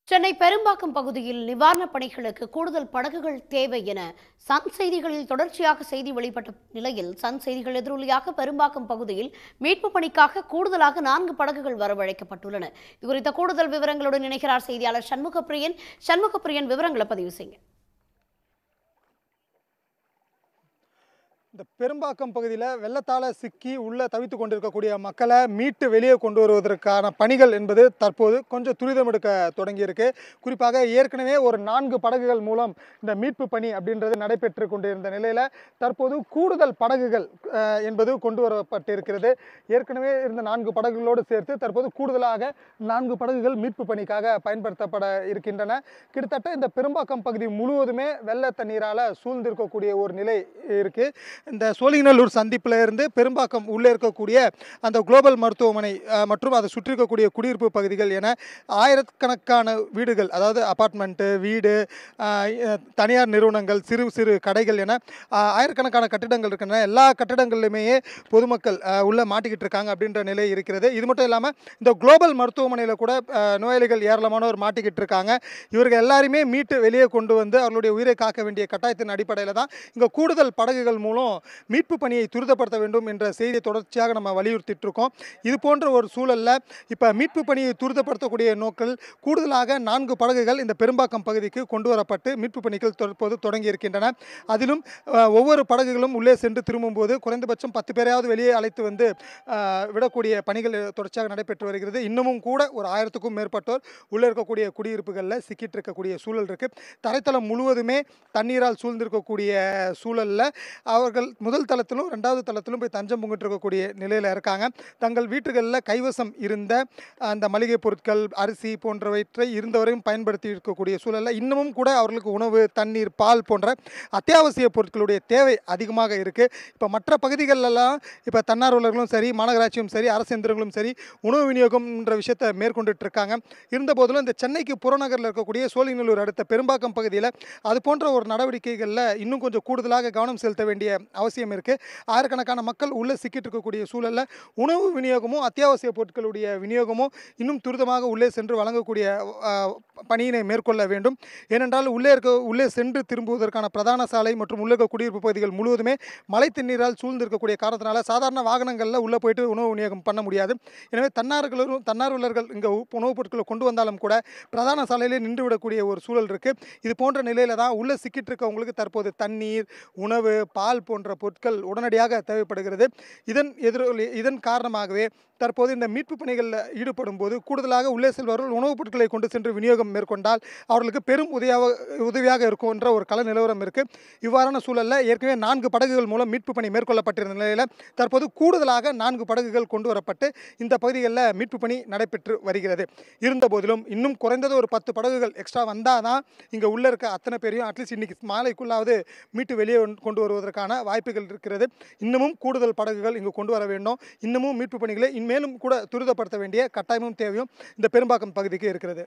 சென்னை பெரும்பாக்கம் பகுதியில் நிவாரணப் பணிகளுக்கு கூடுதல் படகுகள் தேவை என சன் செய்திகளில் தொடர்ச்சியாக செய்தி வெளிப்பட்ட நிலையில் சன் செய்திகள் எதிரொலியாக பெரும்பாக்கம் பகுதியில் மீட்புப் பணிக்காக கூடுதலாக நான்கு படகுகள் வரவழைக்கப்பட்டுள்ளன இதுகுறித்த கூடுதல் விவரங்களுடன் இணைகிறார் செய்தியாளர் சண்முகப்பிரியன் சண்முகப்பிரியன் விவரங்களை பதிவு செய்யுங்க இந்த பெரும்பாக்கம் பகுதியில் வெள்ளத்தால் சிக்கி உள்ளே தவித்து கொண்டிருக்கக்கூடிய மக்களை மீட்டு வெளியே கொண்டு வருவதற்கான பணிகள் என்பது தற்போது கொஞ்சம் துரிதம் எடுக்க தொடங்கியிருக்கு குறிப்பாக ஏற்கனவே ஒரு நான்கு படகுகள் மூலம் இந்த மீட்பு பணி அப்படின்றது நடைபெற்று கொண்டிருந்த நிலையில் தற்போது கூடுதல் படகுகள் அஹ், என்பது கொண்டு வரப்பட்டிருக்கிறது ஏற்கனவே இருந்த நான்கு படகுகளோடு சேர்த்து தற்போது கூடுதலாக நான்கு படகுகள் மீட்பு பணிக்காக பயன்படுத்தப்பட இருக்கின்றன கிட்டத்தட்ட இந்த பெரும்பாக்கம் பகுதி முழுவதுமே வெள்ள தண்ணீரால் சூழ்ந்திருக்கக்கூடிய ஒரு நிலை இருக்கு இந்த சோழிங்கநல்லூர் சந்திப்பில் இருந்து பெரும்பாக்கம் உள்ளே இருக்கக்கூடிய அந்த குளோபல் மருத்துவமனை அஹ், மற்றும் அதை சுற்றி இருக்கக்கூடிய குடியிருப்பு பகுதிகள் என ஆயிரக்கணக்கான வீடுகள் அதாவது அபார்ட்மெண்ட்டு வீடு அஹ், அஹ், தனியார் நிறுவனங்கள் சிறு சிறு கடைகள் என அஹ், ஆயிரக்கணக்கான கட்டிடங்கள் இருக்கின்றன எல்லா கட்டிடங்கள்லையுமே பொதுமக்கள் அஹ், உள்ள மாட்டிக்கிட்டு இருக்காங்க அப்படின்ற நிலை இருக்கிறது இது மட்டும் இல்லாமல் இந்த குளோபல் மருத்துவமனையில் கூட அஹ், நோயாளிகள் ஏராளமானோர் மாட்டிக்கிட்டு இருக்காங்க இவர்கள் எல்லாரையுமே மீட்டு வெளியே கொண்டு வந்து அவர்களுடைய உயிரை காக்க வேண்டிய கட்டாயத்தின் அடிப்படையில் தான் இங்கே கூடுதல் படகுகள் மூலம் மீட்பு பணியை துரிதப்படுத்த வேண்டும் என்ற செய்தியை தொடர்ச்சியாக நம்ம வலியுறுத்திட்டு இருக்கோம் இது போன்ற ஒரு சூழலில் இப்போ மீட்பு பணியை துரிதப்படுத்தக்கூடிய நோக்கில் கூடுதலாக நான்கு படகுகள் இந்த பெரும்பாக்கம் பகுதிக்கு கொண்டு வரப்பட்டு மீட்பு பணிகள் தற்போது தொடங்கி இருக்கின்றன அதிலும் அஹ், ஒவ்வொரு படகுகளும் உள்ளே சென்று திரும்பும்போது குறைந்தபட்சம் பத்து பேரையாவது வெளியே அழைத்து வந்து அஹ், விடக்கூடிய பணிகள் தொடர்ச்சியாக நடைபெற்று வருகிறது இன்னமும் கூட ஒரு ஆயிரத்துக்கும் மேற்பட்டோர் உள்ளே இருக்கக்கூடிய குடியிருப்புகளில் சிக்கிட்டு இருக்கக்கூடிய சூழல் இருக்குது தரைத்தளம் முழுவதுமே தண்ணீரால் சூழ்ந்திருக்கக்கூடிய சூழலில் அவர்கள் முதல் தளத்திலும் ரெண்டாவது தளத்திலும் போய் தஞ்சம் புங்கிட்டு இருக்கக்கூடிய நிலையில் இருக்காங்க தங்கள் வீட்டுகளில் கைவசம் இருந்த அந்த மளிகை பொருட்கள் அரிசி போன்றவற்றை இருந்தவரையும் பயன்படுத்தி இருக்கக்கூடிய சூழலில் இன்னமும் கூட அவர்களுக்கு உணவு தண்ணீர் பால் போன்ற அத்தியாவசிய பொருட்களுடைய தேவை அதிகமாக இருக்குது இப்போ மற்ற பகுதிகளெல்லாம் இப்போ தன்னார்வலர்களும் சரி மாநகராட்சியும் சரி அரசு எந்திரங்களும் சரி உணவு விநியோகம்ன்ற விஷயத்தை மேற்கொண்டுட்டு இருக்காங்க இருந்த போதிலும் இந்த சென்னைக்கு புறநகரில் இருக்கக்கூடிய சோழிங்கநல்லூர் அடுத்த பெரும்பாக்கம் பகுதியில் அது போன்ற ஒரு நடவடிக்கைகளில் இன்னும் கொஞ்சம் கூடுதலாக கவனம் செலுத்த வேண்டிய அவசியம் இருக்குது ஆயிரக்கணக்கான மக்கள் உள்ளே சிக்கிட்டு இருக்கக்கூடிய சூழலில் உணவு விநியோகமும் அத்தியாவசிய பொருட்களுடைய விநியோகமும் இன்னும் துரிதமாக உள்ளே சென்று வழங்கக்கூடிய அஹ், பணியினை மேற்கொள்ள வேண்டும் ஏனென்றால் உள்ளே இருக்க உள்ளே சென்று திரும்புவதற்கான பிரதான சாலை மற்றும் உள்ள இருக்க குடியிருப்பு பகுதிகள் முழுவதுமே மழை தண்ணீரால் சூழ்ந்திருக்கக்கூடிய காரணத்தினால சாதாரண வாகனங்களில் உள்ளே போயிட்டு உணவு விநியோகம் பண்ண முடியாது எனவே தன்னார்களும் தன்னார்வலர்கள் இங்கே உணவுப் பொருட்களை கொண்டு வந்தாலும் கூட பிரதான சாலையிலே நின்று விடக்கூடிய ஒரு சூழல் இருக்குது இது போன்ற நிலையில தான் உள்ளே சிக்கிட்டு இருக்கவங்களுக்கு தற்போது தண்ணீர் உணவு பால் போன்ற பொருட்கள் உடனடியாக தேவைப்படுகிறது இதன் எதிரொலி இதன் காரணமாகவே தற்போது இந்த மீட்பு பணிகளில் ஈடுபடும் போது கூடுதலாக உள்ளே செல்பவர்கள் உணவுப் பொருட்களை கொண்டு சென்று விநியோகம் மேற்கொண்டால் அவர்களுக்கு பெரும் உதவியாக உதவியாக இருக்கும் என்ற ஒரு கள நிலவரம் இருக்குது இவ்வாறான சூழலில் ஏற்கனவே நான்கு படகுகள் மூலம் மீட்பு பணி மேற்கொள்ளப்பட்டிருந்த நிலையில் தற்போது கூடுதலாக நான்கு படகுகள் கொண்டு வரப்பட்டு இந்த பகுதிகளில் மீட்பு பணி நடைபெற்று வருகிறது இருந்த போதிலும் இன்னும் குறைந்தது ஒரு பத்து படகுகள் எக்ஸ்ட்ரா வந்தால் தான் இங்கே உள்ளே இருக்க அத்தனை பேரையும் அட்லீஸ்ட் இன்னைக்கு மாலைக்குள்ளாவது மீட்டு வெளியே கொண்டு- கொண்டு வருவதற்கான வாய்ப்புகள் இருக்கிறது இன்னமும் கூடுதல் படகுகள் இங்கு கொண்டு வர வேண்டும் இன்னமும் மீட்பு பணிகளை இன்மேலும் கூட துரிதப்படுத்த வேண்டிய கட்டாயமும் தேவையும் இந்த பெரும்பாக்கம் பகுதிக்கு இருக்கிறது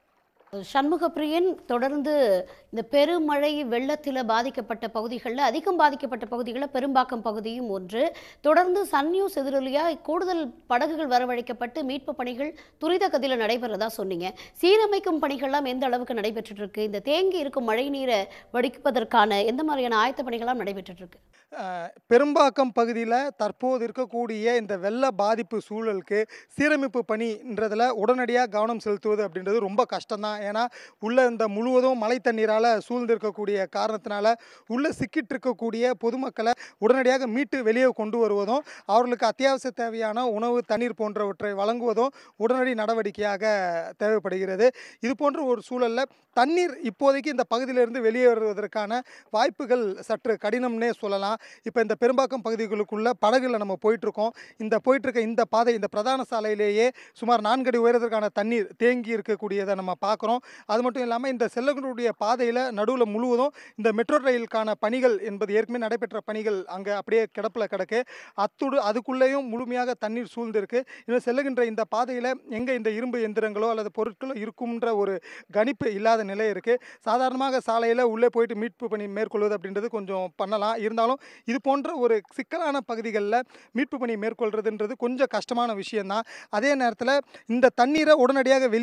சண்முகப்பிரியன் தொடர்ந்து இந்த பெருமழை வெள்ளத்தில் பாதிக்கப்பட்ட பகுதிகளில் அதிகம் பாதிக்கப்பட்ட பகுதிகளில் பெரும்பாக்கம் பகுதியும் ஒன்று தொடர்ந்து சன் நியூஸ் எதிரொலியாக கூடுதல் படகுகள் வரவழைக்கப்பட்டு மீட்பு பணிகள் துரித கதியில் நடைபெறதா சொன்னீங்க சீரமைக்கும் பணிகள்லாம் எந்த அளவுக்கு நடைபெற்றுட்டு இருக்கு இந்த தேங்கி இருக்கும் மழை நீரை வடிப்பதற்கான எந்த மாதிரியான ஆயத்த பணிகள்லாம் நடைபெற்றுட்டு இருக்கு அஹ், பெரும்பாக்கம் பகுதியில் தற்போது இருக்கக்கூடிய இந்த வெள்ள பாதிப்பு சூழலுக்கு சீரமைப்பு பணின்றதில் உடனடியாக கவனம் செலுத்துவது அப்படின்றது ரொம்ப கஷ்டம்தான் ஏன்னா உள்ள இந்த முழுவதும் மழை தண்ணீரால் சூழ்ந்திருக்கக்கூடிய காரணத்தினால உள்ளே சிக்கிட்டு இருக்கக்கூடிய பொதுமக்களை உடனடியாக மீட்டு வெளியே கொண்டு வருவதும் அவர்களுக்கு அத்தியாவசிய தேவையான உணவு தண்ணீர் போன்றவற்றை வழங்குவதும் உடனடி நடவடிக்கையாக தேவைப்படுகிறது இது போன்ற ஒரு சூழலில் தண்ணீர் இப்போதைக்கு இந்த பகுதியிலிருந்து வெளியே வருவதற்கான வாய்ப்புகள் சற்று கடினம்னே சொல்லலாம் இப்போ இந்த பெரும்பாக்கம் பகுதிகளுக்குள்ள படகுல நம்ம போயிட்டுருக்கோம் இந்த போயிட்டுருக்க இந்த பாதை இந்த பிரதான சாலையிலேயே சுமார் நான்கு அடி உயரத்திற்கான தண்ணீர் தேங்கி இருக்கக்கூடியதை நம்ம பார்க்குறோம் அது மட்டும் இல்லாமல் இந்த செல்லக்கூடிய பாதையில் நடுவில் முழுவதும் இந்த மெட்ரோ ரயிலுக்கான பணிகள் என்பது ஏற்கனவே நடைபெற்ற பணிகள் அங்கே அப்படியே கிடப்பில் கிடக்கு அத்துடு அதுக்குள்ளேயும் முழுமையாக தண்ணீர் சூழ்ந்திருக்கு இன்னும் செல்லுகின்ற இந்த பாதையில் எங்கே இந்த இரும்பு எந்திரங்களோ அல்லது பொருட்களோ இருக்கும்ன்ற ஒரு கணிப்பு இல்லாத நிலை இருக்குது சாதாரணமாக சாலையில் உள்ளே போயிட்டு மீட்பு பணி மேற்கொள்வது அப்படின்றது கொஞ்சம் பண்ணலாம் இருந்தாலும் இது போன்ற ஒரு சிக்கலான பகுதிகளில் மீட்பு பணி மேற்கொள்றதுன்றது கொஞ்சம் கஷ்டமான விஷயம்தான் அதே நேரத்தில் இந்த தண்ணீரை உடனடியாக வெளியேற்ற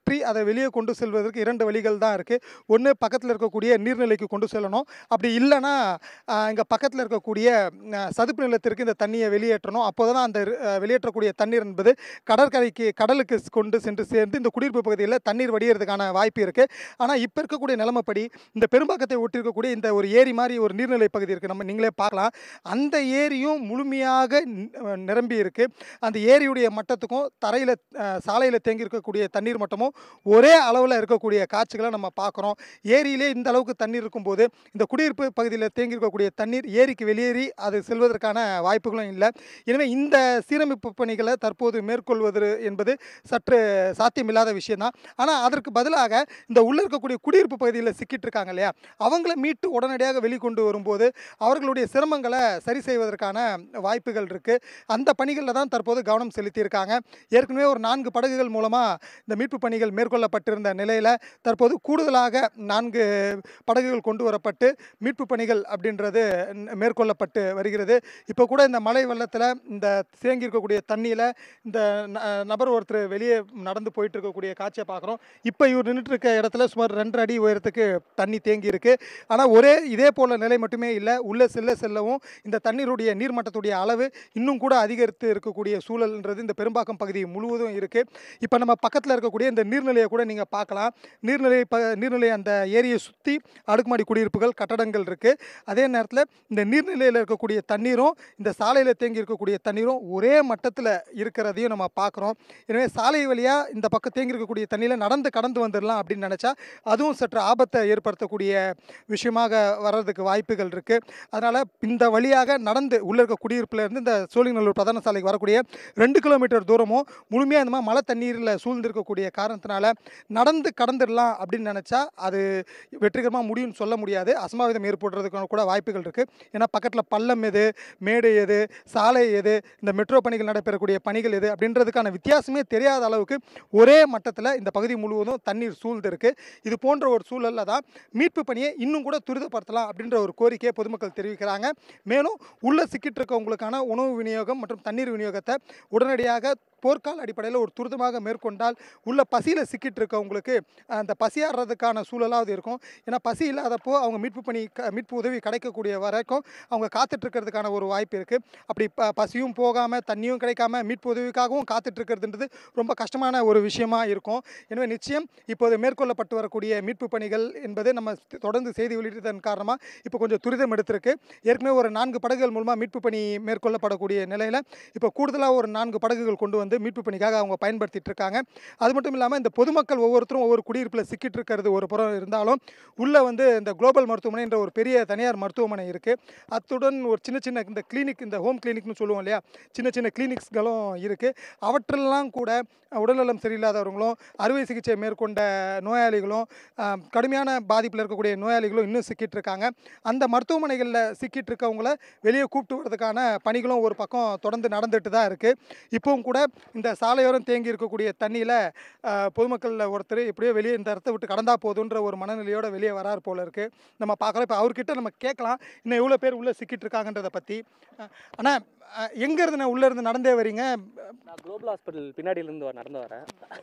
அகற்றி அதை வெளியே கொண்டு செல்வதற்கு இரண்டு வழிகள் தான் இருக்குது ஒன்று பக்கத்தில் இருக்கக்கூடிய நீர்நிலைக்கு கொண்டு செல்லணும் அப்படி இல்லைன்னா இங்கே பக்கத்தில் இருக்கக்கூடிய அஹ், சதுப்பு நிலத்திற்கு இந்த தண்ணியை வெளியேற்றணும் அப்போ தான் அந்த அஹ், வெளியேற்றக்கூடிய தண்ணீர் என்பது கடற்கரைக்கு கடலுக்கு ஸ் கொண்டு சென்று சேர்ந்து இந்த குடியிருப்பு பகுதியில் தண்ணீர் வடிகிறதுக்கான வாய்ப்பு இருக்குது ஆனால் இப்போ இருக்கக்கூடிய நிலைமைப்படி இந்த பெரும்பாக்கத்தை ஒட்டியிருக்கக்கூடிய இந்த ஒரு ஏரி மாதிரி ஒரு நீர்நிலை பகுதி இருக்குது நம்ம நீங்களே பார்க்கலாம் அந்த ஏரியும் முழுமையாக நி- நிரம்பி இருக்குது அந்த ஏரியுடைய மட்டத்துக்கும் தரையில் சாலையில் தேங்கி இருக்கக்கூடிய தண்ணீர் மட்டமும் ஒரே அளவில் இருக்கக்கூடிய காட்சிகளை நம்ம பார்க்குறோம் ஏரியிலே இந்த அளவுக்கு தண்ணீர் இருக்கும்போது இந்த குடியிருப்பு பகுதியில் தேங்கி இருக்கக்கூடிய தண்ணீர் ஏரிக்கு வெளியேறி அது செல்வதற்கான வாய்ப்புகளும் இல்லை எனவே இந்த சீரமைப்பு பணிகளை தற்போது மேற்கொள்வது என்பது சற்று சாத்தியமில்லாத விஷயம்தான் ஆனால் அதற்கு பதிலாக இந்த உள்ள இருக்கக்கூடிய குடியிருப்பு பகுதியில் சிக்கிட்டு இருக்காங்க இல்லையா அவங்கள மீட்டு உடனடியாக வெளிக்கொண்டு வரும்போது அவர்களுடைய சிரமங்களை சரி செய்வதற்கான வாய்ப்புகள் இருக்குது அந்த பணிகளில் தான் தற்போது கவனம் செலுத்தியிருக்காங்க ஏற்கனவே ஒரு நான்கு படகுகள் மூலமாக இந்த மீட்பு பணிகள் மேற்கொள்ளப்பட்டிருந்த நிலையில் தற்போது கூடுதலாக நான்கு படகுகள் கொண்டு வரப்பட்டு மீட்பு பணிகள் அப்படின்றது ந- மேற்கொள்ளப்பட்டு வருகிறது இப்போ கூட இந்த மழை வெள்ளத்தில் இந்த தேங்கி இருக்கக்கூடிய தண்ணியில் இந்த ந- நபர் ஒருத்தர் வெளியே நடந்து போயிட்டு இருக்கக்கூடிய காட்சியை பார்க்குறோம் இப்போ இவர் நின்றுட்டு இருக்க இடத்துல சுமார் ரெண்டரை அடி உயரத்துக்கு தண்ணி தேங்கி இருக்கு ஆனால் ஒரே இதே போல நிலை மட்டுமே இல்லை உள்ளே செல்ல செல்லவும் இந்த தண்ணீருடைய நீர்மட்டத்துடைய அளவு இன்னும் கூட அதிகரித்து இருக்கக்கூடிய சூழல்ன்றது இந்த பெரும்பாக்கம் பகுதி முழுவதும் இருக்குது இப்போ நம்ம பக்கத்தில் இருக்கக்கூடிய இந்த நீர்நிலையை கூட நீங்கள் பார்க்கலாம் நீர்நிலை ப நீர்நிலை அந்த ஏரியை சுற்றி அடுக்குமாடி குடியிருப்புகள் கட்டடங்கள் இருக்குது அதே நேரத்தில் இந்த நீர்நிலையில் இருக்கக்கூடிய தண்ணீரும் இந்த சாலையில் தேங்கி இருக்கக்கூடிய தண்ணீரும் ஒரே மட்டத்தில் இருக்கிறதையும் நம்ம பார்க்குறோம் எனவே சாலை வழியாக இந்த பக்கம் தேங்கி இருக்கக்கூடிய தண்ணியில் நடந்து கடந்து வந்துடலாம் அப்படின்னு நினச்சா அதுவும் சற்று ஆபத்தை ஏற்படுத்தக்கூடிய விஷயமாக வர்றதுக்கு வாய்ப்புகள் இருக்குது அதனால் இந்த வழியாக நடந்து உள்ளே இருக்க குடியிருப்புல இருந்து இந்த சோழிங்கநல்லூர் பிரதான சாலைக்கு வரக்கூடிய ரெண்டு கிலோமீட்டர் தூரமும் முழுமையாக இந்த மாதிரி மழை தண்ணீரில் சூழ்ந்திருக்கக்கூடிய காரணத்தினால நடந்து கடந்துடலாம் அப்படின்னு நினச்சா அது வெற்றிகரமாக முடியும்னு சொல்ல முடியாது அசம்பாவிதம் ஏற்படுறதுக்கான கூட வாய்ப்புகள் இருக்குது ஏன்னா பக்கத்தில் பள்ளம் எது மேடு எது சாலை எது இந்த மெட்ரோ பணிகள் நடைபெறக்கூடிய பணிகள் எது அப்படின்றதுக்கான வித்தியாசமே தெரியாத அளவுக்கு ஒரே மட்டத்தில் இந்த பகுதி முழுவதும் தண்ணீர் சூழ்ந்து இருக்கு இது போன்ற ஒரு சூழலில் தான் மீட்பு பணியை இன்னும் கூட துரிதப்படுத்தலாம் அப்படின்ற ஒரு கோரிக்கையை பொதுமக்கள் தெரிவிக்கிறாங்க மேலும் உள்ள சிக்கிட்டு இருக்கவங்களுக்கான உணவு விநியோகம் மற்றும் தண்ணீர் விநியோகத்தை உடனடியாக போர்க்கால அடிப்படையில் ஒரு துரிதமாக மேற்கொண்டால் உள்ள பசியில் சிக்கிட்டு இருக்கவங்களுக்கு அந்த பசியாடுறதுக்கான சூழலாவது இருக்கும் ஏன்னா பசி இல்லாதப்போ அவங்க மீட்பு பணி க- மீட்பு உதவி கிடைக்கக்கூடிய வரைக்கும் அவங்க காத்துட்டு இருக்கிறதுக்கான ஒரு வாய்ப்பு இருக்குது அப்படி ப பசியும் போகாமல் தண்ணியும் கிடைக்காம மீட்பு உதவிக்காகவும் காத்துட்டு இருக்கிறதுன்றது ரொம்ப கஷ்டமான ஒரு விஷயமா இருக்கும் எனவே நிச்சயம் இப்போது மேற்கொள்ளப்பட்டு வரக்கூடிய மீட்பு பணிகள் என்பது நம்ம தொடர்ந்து செய்தி வெளியிட்டதன் காரணமாக இப்போ கொஞ்சம் துரிதம் எடுத்திருக்கு ஏற்கனவே ஒரு நான்கு படகுகள் மூலமாக மீட்பு பணி மேற்கொள்ளப்படக்கூடிய நிலையில் இப்போ கூடுதலாக ஒரு நான்கு படகுகள் கொண்டு வந்து மீட்பு பணிக்காக அவங்க பயன்படுத்திட்டு இருக்காங்க அது மட்டும் இல்லாமல் இந்த பொதுமக்கள் ஒவ்வொருத்தரும் ஒவ்வொரு குடியிருப்பில் சிக்கிட்டு இருக்கிறது ஒரு புறம் இருந்தாலும் உள்ளே வந்து இந்த குளோபல் மருத்துவமனை என்ற ஒரு பெரிய தனியார் மருத்துவமனை இருக்குது அத்துடன் ஒரு சின்ன சின்ன இந்த கிளினிக் இந்த ஹோம் கிளினிக்னு சொல்லுவோம் இல்லையா சின்ன சின்ன கிளினிக்ஸ்களும் இருக்குது அவற்றெல்லாம் கூட உடல்நலம் சரியில்லாதவர்களும் அறுவை சிகிச்சை மேற்கொண்ட நோயாளிகளும் ஆஹ், கடுமையான பாதிப்பில் இருக்கக்கூடிய நோயாளிகளும் இன்னும் சிக்கிட்டு இருக்காங்க அந்த மருத்துவமனைகளில் சிக்கிட்டு இருக்கவங்கள வெளியே கூப்பிட்டு வரதுக்கான பணிகளும் ஒரு பக்கம் தொடர்ந்து நடந்துட்டு தான் இருக்குது இப்போவும் கூட இந்த சாலையோரம் தேங்கி இருக்கக்கூடிய தண்ணியில் பொதுமக்களில் ஒருத்தர் எப்படியோ வெளியே இந்த இடத்த விட்டு கடந்தா போதுன்ற ஒரு மனநிலையோட வெளியே வரார் போல இருக்குது நம்ம பார்க்குறோம் இப்போ அவர்கிட்ட நம்ம கேட்கலாம் இன்னும் எவ்வளோ பேர் உள்ளே சிக்கிட்டு இருக்காங்கன்றதை பற்றி ஆனால் எங்கே இருந்து நான் உள்ளே இருந்து நடந்தே வரீங்க நான் குளோபல் ஹாஸ்பிட்டல் பின்னாடியிலேருந்து நடந்து வரேன்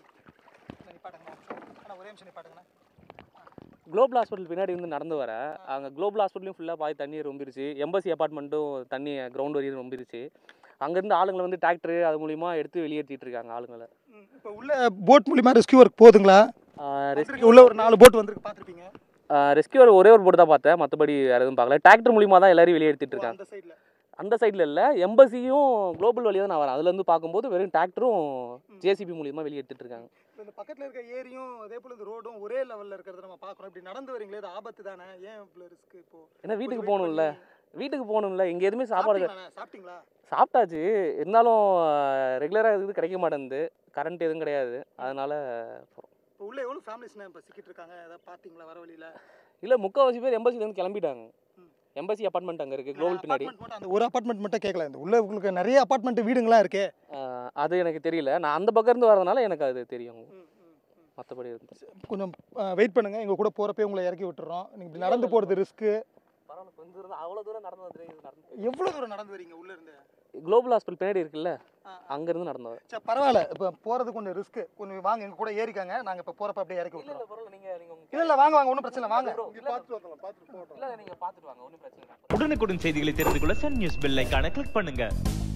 ஒரே நிமிஷம் நிப்பாட்டுங்கண்ணா குளோபல் ஹாஸ்பிட்டல் பின்னாடி இருந்து நடந்து வரேன் அங்கே குளோபல் ஹாஸ்பிட்டலையும் ஃபுல்லாக பாதி தண்ணி ரொம்பிருச்சு எம்பசி அப்பார்ட்மெண்ட்டும் தண்ணி கிரவுண்ட் வரையும் ரொம்பிருச்சு அங்கேருந்து ஆளுங்களை வந்து டிராக்டர் அது மூலிமா எடுத்து வெளியேற்றிட்டு இருக்காங்க ஆளுங்களை இப்போ உள்ள போட் மூலிமா ரெஸ்கியூ ஒர்க் போதுங்களா ரெஸ்கியூ உள்ள ஒரு நாலு போட் வந்திருக்கு பார்த்துருப்பீங்க ரெஸ்கியூவர் ஒரே ஒரு போட்டு தான் பார்த்தேன் மற்றபடி வேறு எதுவும் பார்க்கல டிராக்டர் மூலிமா தான் எல்லாரையும் வெளியேற்றிட்டு இருக்காங்க அந்த சைடில் அந்த சைடில் இல்லை எம்பசியும் குளோபல் வழியாக தான் நான் வரேன் அதுலேருந்து பார்க்கும்போது வெறும் டிராக்டரும் ஜேசிபி மூலியமா வெளியேற்றிட்டு இருக்காங்க இந்த பக்கத்தில் இருக்க ஏரியும் அதே போல் இந்த ரோடும் ஒரே லெவலில் இருக்கிறத நம்ம பார்க்குறோம் இப்படி நடந்து வரீங்களே இது ஆபத்து தானே ஏன் இவ்வளோ ரிஸ்க் இப்போ ஏன்னா வீட்டுக்கு போகணும்ல வீட்டுக்கு போகணும்ல இங்கே எதுவுமே சாப்பாடு சாப்பிட்டீங்களாண்ணே? சாப்பிட்டீங்களா சாப்பிட்டாச்சு இருந்தாலும் ரெகுலராக இது கிடைக்க மாட்டேங்குது கரண்ட் எதுவும் கிடையாது அதனால இப்போ உள்ள எவ்வளோ ஃபேமிலிஸ்ண்ணே இப்போ சிக்கிட்டு இருக்காங்க ஏதாவது பார்த்தீங்களா வர வழியில் இல்லை முக்கால்வாசி பேர் எம்பசிலேருந்து கிளம்பிட்டாங்க எம்பசி அப்பார்ட்மெண்ட் அங்கே இருக்குது குளோபல் பின்னாடி apartment மட்டும் அந்த ஒரு அப்பார்ட்மெண்ட் மட்டும் கேட்கல இந்த உள்ள உங்களுக்கு நிறைய அப்பார்ட்மெண்ட் வீடுங்களா இருக்கே ஆஹ் அது எனக்கு தெரியல நான் அந்த பக்கம் இருந்து வரதுனால எனக்கு அது தெரியும் மற்றபடி இருந்து கொஞ்சம் வெயிட் பண்ணுங்க எங்க கூட போறப்பே உங்களை இறக்கி விட்டுறோம் நீங்க இப்படி நடந்து போறது ரிஸ்க்கு பரவாயில்ல கொஞ்சம் தூரம் அவ்வளோ தூரம் நடந்து வந்துட்டு நடந்து எவ்வளவு தூரம் நடந்து வரீங்க உள்ள இருந்து குளோபல் ஹாஸ்பிட்டல் பின்னாடி இருக்குல்ல அங்கேருந்து நடந்து வரேன் சரி பரவாயில்ல இப்போ போகிறது கொஞ்சம் ரிஸ்க் கொஞ்சம் வாங்க எங்க கூட ஏறிக்காங்க நாங்கள் இப்போ போகிறப்ப அப்படியே இறக்கி இல்லை விட்டுறோம் இல்லை பரவாயில்ல நீங்கள் நீங்கள் இல்லை இல்லை வாங்க வாங்க ஒன்றும் பிரச்சனை இல்லை வாங்க Bro, இல்ல, இல்லை நீங்கள் பார்த்துட்டு வாங்க ஒன்றும் பிரச்சனை இல்லை உடனுக்குடன் செய்திகளை தெரிந்து கொள்ள சன் நியூஸ் பெல் ஐகானை கிளிக் பண்ணுங்க